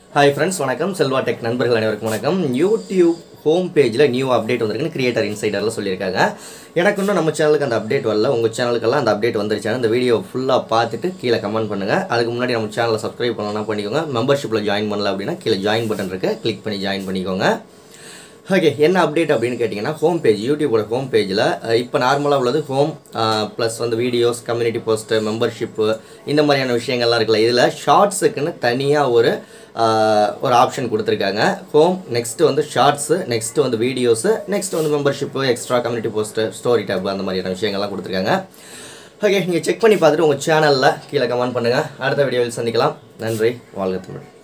hi friends வணக்கம் Selva tech நண்பர்கள் அனைவருக்கும் வணக்கம் யூடியூப் ஹோம் பேஜில் நியூ அப்டேட் வந்திருக்குன்னு கிரியேட்டர் இன்சைடரில் சொல்லியிருக்காங்க எனக்கு இன்னும் நம்ம சேனலுக்கு அந்த அப்டேட் வரல உங்கள் சேனலுக்கெல்லாம் அந்த அப்டேட் வந்துருச்சான்னு இந்த வீடியோ ஃபுல்லாக பார்த்துட்டு கீழே கமெண்ட் பண்ணுங்கள் அதுக்கு முன்னாடி நம்ம சேனலை சப்ஸ்கிரைப் பண்ணலாம் பண்ணிக்கோங்க மெம்பர்ஷிப்பில் ஜாயின் பண்ணல அப்படின்னா கீழே ஜாயின் பட்டன் இருக்குது கிளிக் பண்ணி ஜாயின் பண்ணிக்கோங்க ஓகே என்ன அப்டேட் அப்படின்னு கேட்டிங்கன்னா ஹோம் பேஜ் யூடியூபோட ஹோம் பேஜில் இப்போ நார்மலாக உள்ளது ஹோம் ப்ளஸ் வந்து வீடியோஸ் கம்யூனிட்டி போஸ்ட்டு மெம்பர்ஷிப்பு இந்த மாதிரியான விஷயங்கள்லாம் இருக்குல்ல இதில் ஷார்ட்ஸுக்குன்னு தனியாக ஒரு ஆஹ், ஒரு ஆப்ஷன் கொடுத்துருக்காங்க ஹோம் நெக்ஸ்ட்டு வந்து ஷார்ட்ஸு நெக்ஸ்ட்டு வந்து வீடியோஸு நெக்ஸ்ட் வந்து membership extra community post story tab அந்த மாதிரியான விஷயங்கள்லாம் கொடுத்துருக்காங்க ஓகே நீங்கள் செக் பண்ணி பார்த்துட்டு உங்கள் சேனலில் கீழே கமெண்ட் பண்ணுங்கள் அடுத்த வீடியோவில் சந்திக்கலாம் நன்றி வாழ்க தமிழ்